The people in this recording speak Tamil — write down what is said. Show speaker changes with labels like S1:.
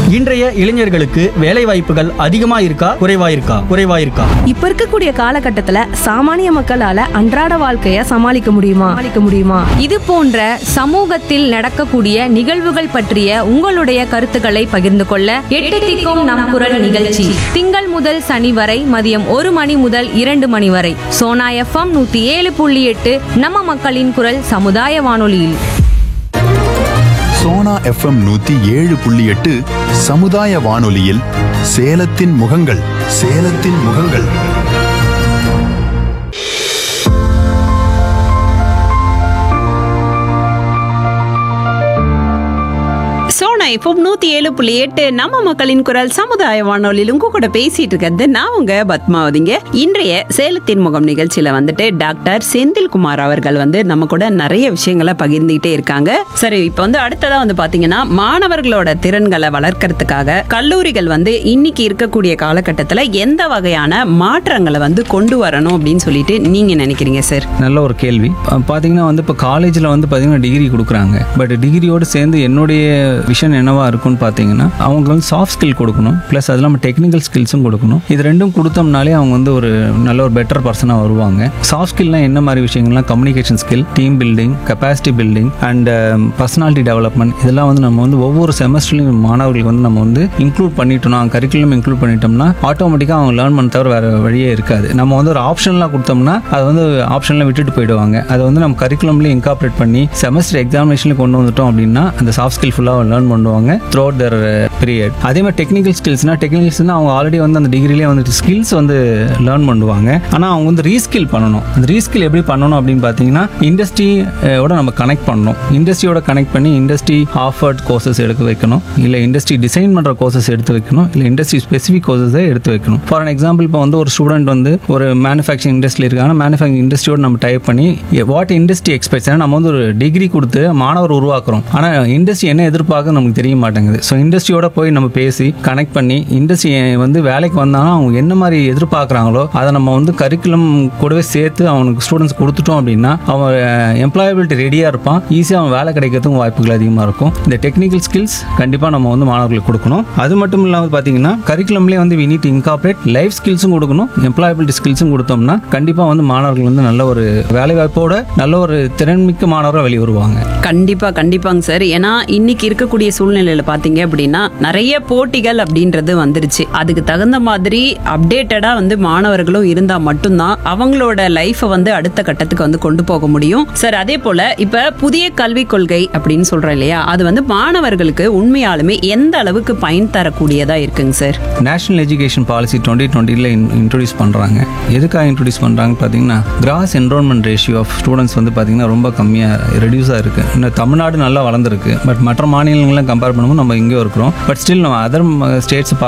S1: இன்றைய இளைஞர்களுக்கு வேலை வாய்ப்புகள் அதிகமா இருக்கா குறைவா இருக்கா குறைவா இருக்கா
S2: இப்ப இருக்கக்கூடிய காலகட்டத்துல சாமானிய மக்களால அன்றாட வாழ்க்கைய சமாளிக்க முடியுமா சமாளிக்க முடியுமா
S3: இது போன்ற சமூகத்தில் நடக்கக்கூடிய நிகழ்வுகள் பற்றிய உங்களுடைய கருத்துக்களை பகிர்ந்து கொள்ள எட்டு திக்கும் நம் குரல் நிகழ்ச்சி திங்கள் முதல் சனி வரை மதியம் ஒரு மணி முதல் இரண்டு மணி வரை சோனா எஃப்எம் நூத்தி ஏழு புள்ளி எட்டு நம்ம மக்களின் குரல் சமுதாய வானொலியில்
S4: சோனா எஃப்எம் நூத்தி ஏழு புள்ளி எட்டு சமுதாய வானொலியில் சேலத்தின் முகங்கள் சேலத்தின் முகங்கள்
S5: சோனா இப்போ நூத்தி ஏழு புள்ளி எட்டு நம்ம மக்களின் குரல் சமுதாய வானொலியில் உங்க கூட பேசிட்டு இருக்கிறது நான் உங்க பத்மாவதிங்க இன்றைய சேலத்தின் முகம் நிகழ்ச்சியில வந்துட்டு டாக்டர் செந்தில்குமார் அவர்கள் வந்து நம்ம கூட நிறைய விஷயங்களை பகிர்ந்துகிட்டே இருக்காங்க சரி இப்போ வந்து அடுத்ததா வந்து பாத்தீங்கன்னா மாணவர்களோட திறன்களை வளர்க்கறதுக்காக கல்லூரிகள் வந்து இன்னைக்கு இருக்கக்கூடிய காலகட்டத்துல எந்த வகையான மாற்றங்களை வந்து கொண்டு வரணும் அப்படின்னு சொல்லிட்டு நீங்க நினைக்கிறீங்க சார்
S6: நல்ல ஒரு கேள்வி அஹ் பாத்தீங்கன்னா வந்து இப்போ காலேஜில் வந்து பார்த்தீங்கன்னா டிகிரி கொடுக்குறாங்க பட் டிகிரியோடு சேர்ந்து என்னுடைய விஷன் என்னவா இருக்கும்னு பார்த்தீங்கன்னா அவங்க வந்து சாஃப்ட் ஸ்கில் கொடுக்கணும் ப்ளஸ் அது இல்லாமல் டெக்னிக்கல் ஸ்கில்ஸும் கொடுக்கணும் இது ரெண்டும் கொடுத்தோம்னாலே அவங்க வந்து ஒரு நல்ல ஒரு பெட்டர் பர்சனாக வருவாங்க சாஃப்ட் ஸ்கில்னால் என்ன மாதிரி விஷயங்கள்லாம் communication skill team building capacity building and personality development இதெல்லாம் வந்து நம்ம வந்து ஒவ்வொரு செமஸ்டர்லையும் மாணவர்களுக்கு வந்து நம்ம வந்து இன்க்ளூட் பண்ணிட்டோம்னா கரிக்குலம் இன்க்ளூட் பண்ணிட்டோம்னா ஆட்டோமேட்டிக்காக அவங்க லேர்ன் பண்ண தவிர வேறு வழியே இருக்காது நம்ம வந்து ஒரு ஆப்ஷன்லாம் கொடுத்தோம்னா அது வந்து ஆப்ஷனில் விட்டுட்டு போயிடுவாங்க அதை வந்து நம்ம கரிக்குலம்லேயே இன்கார்பரேட் பண்ணி செமஸ்டர் எக்ஸாமினேஷனில் கொண்டு வந்துட்டோம் அப்படின்னா அந்த சாஃப்ட் ஸ்கில் ஃபுல்லாக லேர்ன் பண்ணுவாங்க த்ரூ அவுட் தர் பீரியட் அதே மாதிரி டெக்னிக்கல் ஸ்கில்ஸ்னா டெக்னிக்கல்ஸ்னா அவங்க ஆல்ரெடி வந்து அந்த டிகிரிலேயே வந்து ஸ்கில்ஸ் வந்து லேர்ன் பண்ணுவாங்க ஆனால் அவங்க வந்து ரீஸ்கில் பண்ணணும் அந்த ரீஸ்கில் எப்படி பண்ணணும் அப்படின்னு பார்த்தீங்கன்னா இண்டஸ்ட்ரியோட நம்ம கனெக்ட் பண்ணணும் இண்டஸ்ட்ரியோட கனெக்ட் பண்ணி இண்டஸ்ட்ரி ஆஃபர்ட் கோர்சஸ் எடுத்து வைக்கணும் இல்லை இண்டஸ்ட்ரி டிசைன் பண்ணுற கோர்சஸ் எடுத்து வைக்கணும் இல்லை இண்டஸ்ட்ரி ஸ்பெசிஃபிக் கோர்சஸை எடுத்து வைக்கணும் ஃபார் அன் எக்ஸாம்பிள் இப்போ வந்து ஒரு ஸ்டூடெண்ட் வந்து ஒரு மேனுஃபேக்சரிங் இண்டஸ்ட்ரியில் இருக்காங்க மேனுஃபேக்சரிங் இண்டஸ்ட்ரியோட நம்ம டைப் பண்ணி வாட் இண்டஸ்ட்ரி எக்ஸ்பெக்ட்ஸ் ஏன்னா நம்ம வந்து ஒரு டிகிரி கொடுத்து மாணவர் உருவாக்குறோம் ஆனால் இண்டஸ்ட்ரி என்ன எதிர்பார்க்க நமக்கு தெரிய மாட்டேங்குது ஸோ இண்டஸ்ட்ரியோட போய் நம்ம பேசி கனெக்ட் பண்ணி இண்டஸ்ட்ரி வந்து வேலைக்கு வந்தாலும் அவங்க என்ன மாதிரி எதிர்பார்க்குறாங்களோ அதை நம்ம வந்து கரிக்குலம் கூடவே சேர்த்து அவனுக்கு ஸ்டூடெண்ட்ஸ் கொடுத்துட்டோம் அப்படின்னா அவன் எம்ப்ளாயபிலிட்டி ரெடியாக இருப்பான் ஈஸியாக அவன் வேலை கிடைக்கிறதுக்கும் வாய்ப்புகள் அதிகமாக இருக்கும் இந்த டெக்னிக்கல் ஸ்கில்ஸ் கண்டிப்பாக நம்ம வந்து மாணவர்களுக்கு கொடுக்கணும் அது மட்டும் இல்லாமல் பார்த்தீங்கன்னா கரிக்குலம்லேயே வந்து வி நீட் இன்கார்பரேட் லைஃப் ஸ்கில்ஸும் கொடுக்கணும் எம்ப்ளாயபிலிட்டி ஸ்கில்ஸும் கொடுத்தோம்னா கண்டிப்பாக வந்து மாணவர்கள் வந்து நல்ல ஒரு வேலை வாய்ப்போட நல்ல ஒரு திறன்மிக்க மாணவராக வெளியே வருவாங்க
S5: கண்டிப்பா கண்டிப்பாங்க சார் ஏன்னா இன்னைக்கு இருக்கக்கூடிய சூழ்நிலையில பாத்தீங்க அப்படின்னா நிறைய போட்டிகள் அப்படின்றது வந்துருச்சு அதுக்கு தகுந்த மாதிரி அப்டேட்டடா வந்து மாணவர்களும் இருந்தா மட்டும்தான் அவங்களோட லைஃபை வந்து அடுத்த கட்டத்துக்கு வந்து கொண்டு போக முடியும் சார் அதே போல இப்ப புதிய கல்விக் கொள்கை அப்படின்னு சொல்றோம் இல்லையா அது வந்து மாணவர்களுக்கு உண்மையாலுமே எந்த அளவுக்கு பயன் தரக்கூடியதா இருக்குங்க sir
S6: national education policy twenty டுவெண்ட்டியில் இன்ட்ரடியூஸ் பண்ணுறாங்க எதுக்காக இன்ட்ரடியூஸ் பண்ணுறாங்க பார்த்தீங்கன்னா gross enrolment ratio of students வந்து பார்த்தீங்கன்னா ரொம்ப கம்மியாக ரெடியூஸாக இருக்குது இன்னும் தமிழ்நாடு நல்லா வளர்ந்துருக்கு பட் மற்ற மாநிலங்கள்லாம் கம்பேர் பண்ணும்போது நம்ம இங்கேயும் இருக்கிறோம் பட் ஸ்டில் நம்ம அதர் ஸ்டேட்ஸ்